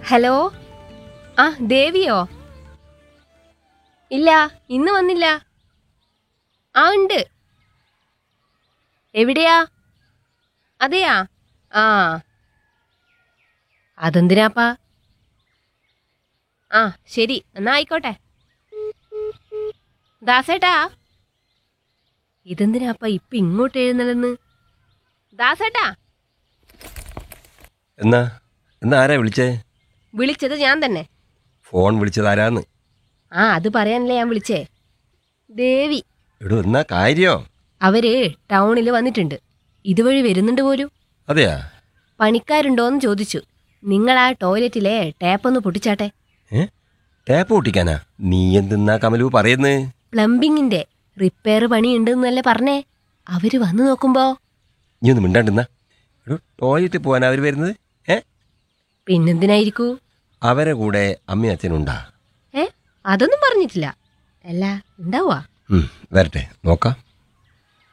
hello ആ ദേവിയോ ഇല്ല ഇന്ന് വന്നില്ല ആ ഉണ്ട് എവിടെയാ അതെയാ ആ അതെന്തിനാപ്പാ ആ ശരി എന്നാ ആയിക്കോട്ടെ ദാസേട്ടാ ഇതെന്തിനാപ്പാ ഇപ്പൊ ഇങ്ങോട്ട് എഴുന്നള്ളന്ന് ദാസേട്ടാ എന്നാ എന്നാ ആരാ വിളിച്ചേ വിളിച്ചത് ഞാൻ തന്നെ ഫോൺ വിളിച്ചത് ആരാന്ന് ആ അത് പറയാനല്ലേ ഞാൻ വിളിച്ചേ ദേവി എടോ എന്നാ കാര്യോ അവര് ടൗണിൽ വന്നിട്ടുണ്ട് ഇതുവഴി വരുന്നുണ്ട് പോലും അതെയാ പണിക്കാരുണ്ടോന്ന് ചോദിച്ചു നിങ്ങൾ ആ ടോയ്ലറ്റിലെ ടാപ്പൊന്ന് പൊട്ടിച്ചാട്ടെ ഏ ടാപ്പ് പൊട്ടിക്കാനാ നീ എന്തെന്നാ കമലു പറയുന്നേ പ്ലംബിങ്ങിന്റെ റിപ്പയർ പണിയുണ്ടെന്നല്ലേ പറഞ്ഞേ അവര് വന്നു നോക്കുമ്പോ നീ ഒന്ന് മിണ്ടാണ്ടിന്നാ എടോ ടോയ്ലറ്റിൽ പോകാനാ അവർ വരുന്നത് ഏ പിന്നെന്തിനായിരിക്കൂ അവരെ കൂടെ അമ്മയും അച്ഛനുണ്ടാ ഏ അതൊന്നും പറഞ്ഞിട്ടില്ല അല്ല ഉണ്ടാവുക ഉം, വരട്ടെ നോക്കാം